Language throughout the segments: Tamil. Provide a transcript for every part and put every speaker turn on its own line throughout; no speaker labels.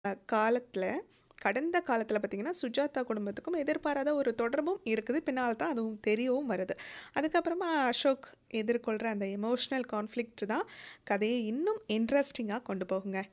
காலத்துல கடந்த காலத்துல பார்த்தீங்கன்னா, சுஜாதா குடும்பத்துக்கும் எதிர்பாராத ஒரு தொடர்பும் இருக்குது. பின்னால தான் அதுவும் தெரியவும் வருது. அதுக்கப்புறமா அசோக் எதிர்கொள்ற அந்த எமோஷனல் கான்ஃப்ளிக்ட் தான் கதைய இன்னும் இன்ட்ரஸ்டிங்கா கொண்டு போகுங்க.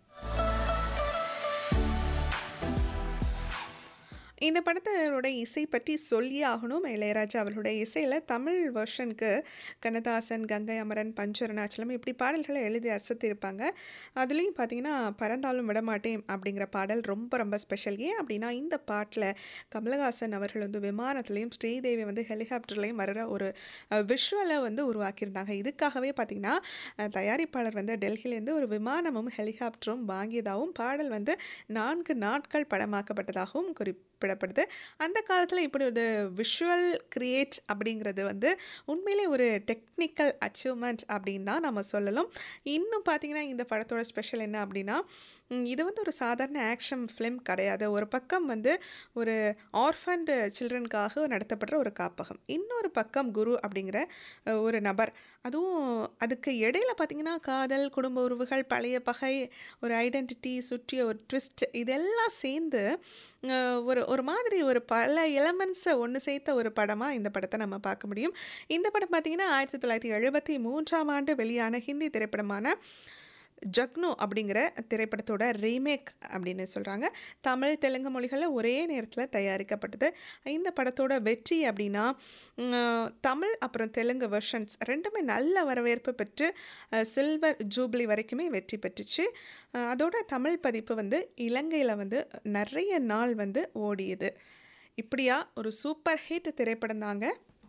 இந்த படத்தோட இசை பற்றி சொல்லியே ஆகணும். இளையராஜா அவர்களுடைய இசையில தமிழ் வெர்ஷனுக்கு கண்ணதாசன், கங்கை அமரன், பஞ்சு அருணாச்சலம் இப்படி பாடல்கள எழுதி அசத்தியிருப்பாங்க. அதுலயும் பார்த்தீங்கன்னா, பறந்தாலும் விடமாட்டேன் அப்படிங்கிற பாடல் ரொம்ப ரொம்ப ஸ்பெஷல். ஏன் அப்படின்னா, இந்த பாட்டுல கமலஹாசன் அவர்கள் வந்து விமானத்திலயும், ஸ்ரீதேவி வந்து ஹெலிகாப்டர்லயும் வர்ற ஒரு அ விஷுவல வந்து உருவாக்கியிருந்தாங்க. இதுக்காகவே பார்த்தீங்கன்னா, அ தயாரிப்பாளர் வந்து டெல்லியிலேருந்து ஒரு விமானமும், ஹெலிகாப்டரும் வாங்கியதாகவும், பாடல் வந்து 4 நாட்கள் படமாக்கப்பட்டதாகவும் குறிப்பிடப்படுது. அந்த காலத்துல இப்படி ஒரு விஷுவல் கிரியேட் அப்படிங்கிறது வந்து உண்மையிலே ஒரு டெக்னிக்கல் அச்சீவ்மெண்ட் அப்படின்னு தான் நம்ம சொல்லணும். இன்னும் பார்த்தீங்கன்னா, இந்த படத்தோட ஸ்பெஷல் என்ன அப்படின்னா, ம் இது வந்து ஒரு சாதாரண ஆக்ஷன் ஃபிலிம் கிடையாது. ஒரு பக்கம் வந்து ஒரு ஆர்ஃபன்டு சில்ட்ரனுக்காக நடத்தப்படுற ஒரு காப்பகம். இன்னொரு பக்கம் குரு அப்படிங்கிற அ ஒரு நபர். அதுவும் அதுக்கு இடையில பார்த்தீங்கன்னா, காதல், குடும்ப உறவுகள், பழைய பகை, ஒரு ஐடென்டிட்டி சுற்றிய ஒரு ட்விஸ்ட் இதெல்லாம் சேர்ந்து அ ஒரு ஒரு மாதிரி ஒரு பல எலமெண்ட்ஸ ஒண்ணு சேர்த்த ஒரு படமா இந்த படத்த நம்ம பார்க்க முடியும். இந்த படம் பார்த்தீங்கன்னா, 1973ஆம் ஆண்டு வெளியான ஹிந்தி திரைப்படமான ஜக்னோ அப்படிங்கிற திரைப்படத்தோட ரீமேக் அப்படின்னு சொல்றாங்க. தமிழ், தெலுங்கு மொழிகள்ல ஒரே நேரத்துல தயாரிக்கப்பட்டது. இந்த படத்தோட வெற்றி அப்படின்னா, ம் தமிழ் அப்புறம் தெலுங்கு வெர்ஷன்ஸ் 2மே நல்ல வரவேற்பு பெற்று அ சில்வர் ஜூபிலி வரைக்குமே வெற்றி பெற்றுச்சு. அ அதோட தமிழ் பதிப்பு வந்து இலங்கையில வந்து நெறைய நாள் வந்து ஓடியது. இப்படியா ஒரு சூப்பர் ஹிட் திரைப்படம் தாங்க.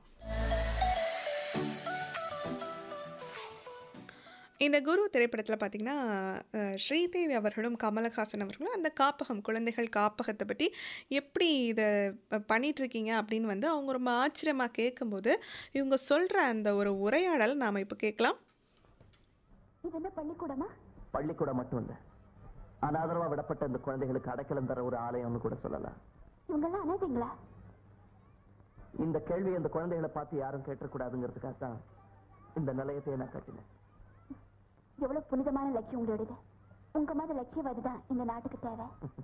இந்த குரு திரைப்படத்துல பார்த்தீங்கன்னா, அ ஸ்ரீதேவி அவர்களும், கமலஹாசன் அவர்களும் அந்த காப்பகம், குழந்தைகள் காப்பகத்த பத்தி எப்படி இத ப பண்ணிட்டுருக்கீங்க அப்படின்னு வந்து அவங்க ரொம்ப ஆச்சரியமா கேட்கும்போது, இவங்க சொல்ற அந்த ஒரு உரையாடல் நாம இப்ப கேட்கலாம்.
இது என்ன பள்ளிக்கூடமா?
பள்ளிக்கூடம் மட்டும் இல்ல அனாதரவா விடப்பட்ட இந்த குழந்தைகளுக்கு அடைக்கலம் தர ஒரு ஆலயம்னு கூட சொல்லலாம்
இவங்கெல்லாம் அனாதைங்களா?
இந்த கேள்வி அந்த குழந்தைகளை பார்த்து யாரும் கேட்டக்கூடாதுங்கிறதுக்காக தான் இந்த நிலையத்தையே நான் கட்டினேன்
எவ்வளவு புனிதமான லட்சியம் உங்களுடையது. உங்க மாதிரி லட்சியவாதி தான் இந்த நாட்டுக்கு தேவை.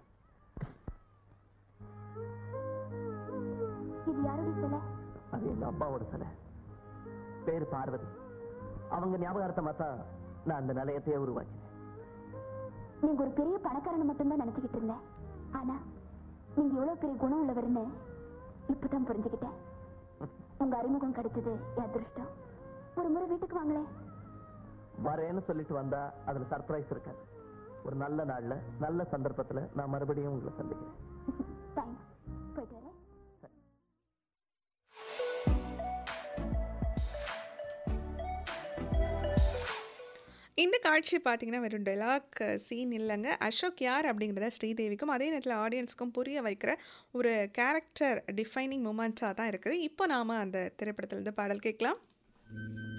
இது யாருடைய சிலை?
அது எங்க அப்பாவோட சிலை பேரு பார்வதி அவங்க ஞாபகார்த்தமா தான் நான் அந்த நிலையத்தையே உருவாக்கினேன்
நீங்க ஒரு பெரிய பணக்காரனை மட்டும்தான் நினைச்சுக்கிட்டு இருந்தேன். ஆனா நீங்க எவ்வளவு பெரிய குணம் உள்ளவர்னு இப்பதான் புரிஞ்சுக்கிட்டேன். உங்க அறிமுகம் கிடைச்சது என் அதிர்ஷ்டம். ஒரு முறை வீட்டுக்கு வாங்களேன்.
வரேன்னு சொல்லிட்டு வந்தா அதுல சர்ப்ரைஸ் இருக்காது ஒரு நல்ல நாள்ல நல்ல சந்தர்ப்பத்துல நான் மறுபடியும் உங்களை சந்திக்கிறேன்
தேங்க்ஸ். போயிட்டு வரேன்.
இந்த காட்சி பார்த்தீங்கன்னா, வெறும் டயலாக் சீன் இல்லங்க. அசோக் யார் அப்படிங்கிறத ஸ்ரீதேவிக்கும், அதே நேரத்துல ஆடியன்ஸ்க்கும் புரிய வைக்கிற ஒரு கேரக்டர் டிஃபைனிங் மொமெண்ட்டா தான் இருக்குது. இப்போ நாம அந்த திரைப்படத்திலருந்து பாடல் கேட்கலாம்.